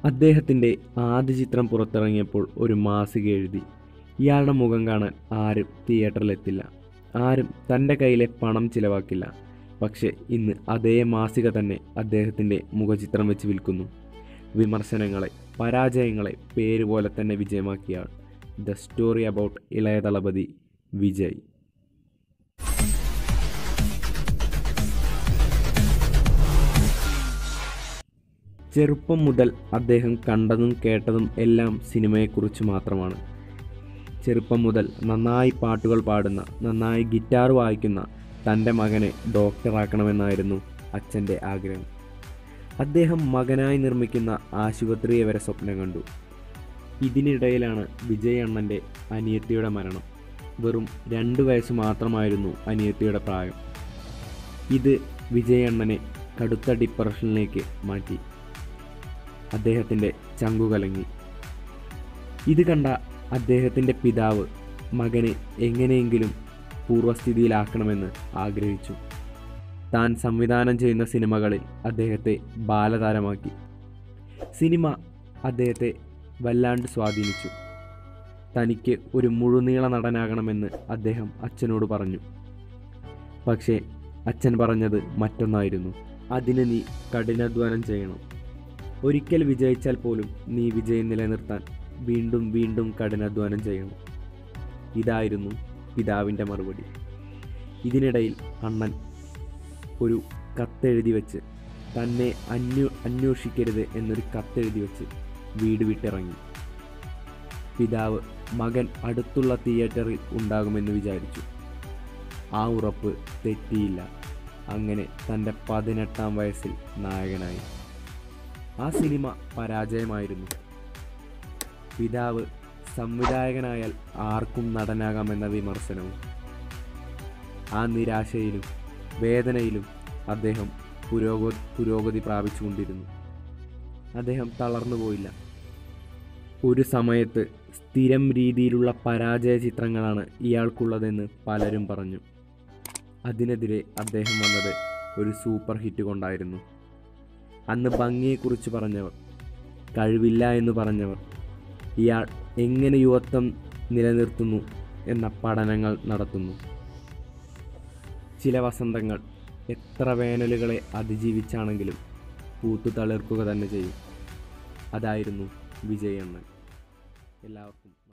അദ്ദേഹത്തിൻ്റെ ആദ്യ ചിത്രം പുറത്തിറങ്ങിയപ്പോൾ ഒരു മാസിക എഴുതി ഇയാളുടെ മുഖം കാണാൻ ആരും തിയേറ്ററിലെത്തില്ല ആരും തൻ്റെ കയ്യിലെ പണം ചിലവാക്കില്ല പക്ഷേ ഇന്ന് അതേ മാസിക തന്നെ അദ്ദേഹത്തിൻ്റെ മുഖചിത്രം വെച്ച് വിൽക്കുന്നു വിമർശനങ്ങളെ പരാജയങ്ങളെ പേര് പോലെ തന്നെ വിജയമാക്കിയ ആൾ the story about Ilaya Dalapathi Vijay ചെറുപ്പം മുതൽ അദ്ദേഹം കണ്ടതും കേട്ടതും എല്ലാം സിനിമയെക്കുറിച്ച് മാത്രമാണ് ചെറുപ്പം മുതൽ നന്നായി പാട്ടുകൾ പാടുന്ന നന്നായി ഗിറ്റാർ വായിക്കുന്ന തൻ്റെ മകനെ ഡോക്ടറാക്കണമെന്നായിരുന്നു അച്ഛൻ്റെ ആഗ്രഹം അദ്ദേഹം മകനായി നിർമ്മിക്കുന്ന ആശുപത്രിയെ വരെ സ്വപ്നം കണ്ടു ഇതിനിടയിലാണ് വിജയ് അണ്ണൻ്റെ അനിയത്തിയുടെ മരണം വെറും രണ്ട് വയസ്സ് മാത്രമായിരുന്നു അനിയത്തിയുടെ പ്രായം ഇത് വിജയ് അണ്ണനെ കടുത്ത ഡിപ്രഷനിലേക്ക് മാറ്റി അദ്ദേഹത്തിൻ്റെ ചങ്കു കലങ്ങി ഇത് കണ്ട അദ്ദേഹത്തിൻ്റെ പിതാവ് മകനെ എങ്ങനെയെങ്കിലും പൂർവ്വസ്ഥിതിയിലാക്കണമെന്ന് ആഗ്രഹിച്ചു താൻ സംവിധാനം ചെയ്യുന്ന സിനിമകളിൽ അദ്ദേഹത്തെ ബാലതാരമാക്കി സിനിമ അദ്ദേഹത്തെ വല്ലാണ്ട് സ്വാധീനിച്ചു തനിക്ക് ഒരു മുഴുനീള നടനാകണമെന്ന് അദ്ദേഹം അച്ഛനോട് പറഞ്ഞു പക്ഷേ അച്ഛൻ പറഞ്ഞത് മറ്റൊന്നായിരുന്നു അതിന് നീ കഠിനാധ്വാനം ചെയ്യണം ഒരിക്കൽ വിജയിച്ചാൽ പോലും നീ വിജയം നിലനിർത്താൻ വീണ്ടും വീണ്ടും കഠിനാധ്വാനം ചെയ്യണം ഇതായിരുന്നു പിതാവിൻ്റെ മറുപടി ഇതിനിടയിൽ അണ്ണൻ ഒരു കത്തെഴുതി വെച്ച് തന്നെ അന്വ അന്വേഷിക്കരുത് എന്നൊരു കത്തെഴുതി വെച്ച് വീട് വിട്ടിറങ്ങി പിതാവ് മകൻ അടുത്തുള്ള തിയേറ്ററിൽ ഉണ്ടാകുമെന്ന് വിചാരിച്ചു ആ ഉറപ്പ് തെറ്റിയില്ല അങ്ങനെ തൻ്റെ പതിനെട്ടാം വയസ്സിൽ നായകനായി ആ സിനിമ പരാജയമായിരുന്നു പിതാവ് സംവിധായകനായാൽ ആർക്കും നടനാകാമെന്ന വിമർശനവും ആ നിരാശയിലും വേദനയിലും അദ്ദേഹം പുരോഗ പുരോഗതി പ്രാപിച്ചുകൊണ്ടിരുന്നു അദ്ദേഹം തളർന്നു പോയില്ല ഒരു സമയത്ത് സ്ഥിരം രീതിയിലുള്ള പരാജയ ചിത്രങ്ങളാണ് ഇയാൾക്കുള്ളതെന്ന് പലരും പറഞ്ഞു അതിനെതിരെ അദ്ദേഹം വന്നത് ഒരു സൂപ്പർ ഹിറ്റ് കൊണ്ടായിരുന്നു അന്ന് ഭംഗിയെക്കുറിച്ച് പറഞ്ഞവർ കഴിവില്ല എന്ന് പറഞ്ഞവർ ഇയാൾ എങ്ങനെ യുവത്വം നിലനിർത്തുന്നു എന്ന പഠനങ്ങൾ നടത്തുന്നു ചില വസന്തങ്ങൾ എത്ര വേനലുകളെ അതിജീവിച്ചാണെങ്കിലും പൂത്തു തളിർക്കുക തന്നെ ചെയ്യും അതായിരുന്നു വിജയണ്ണൻ എല്ലാവർക്കും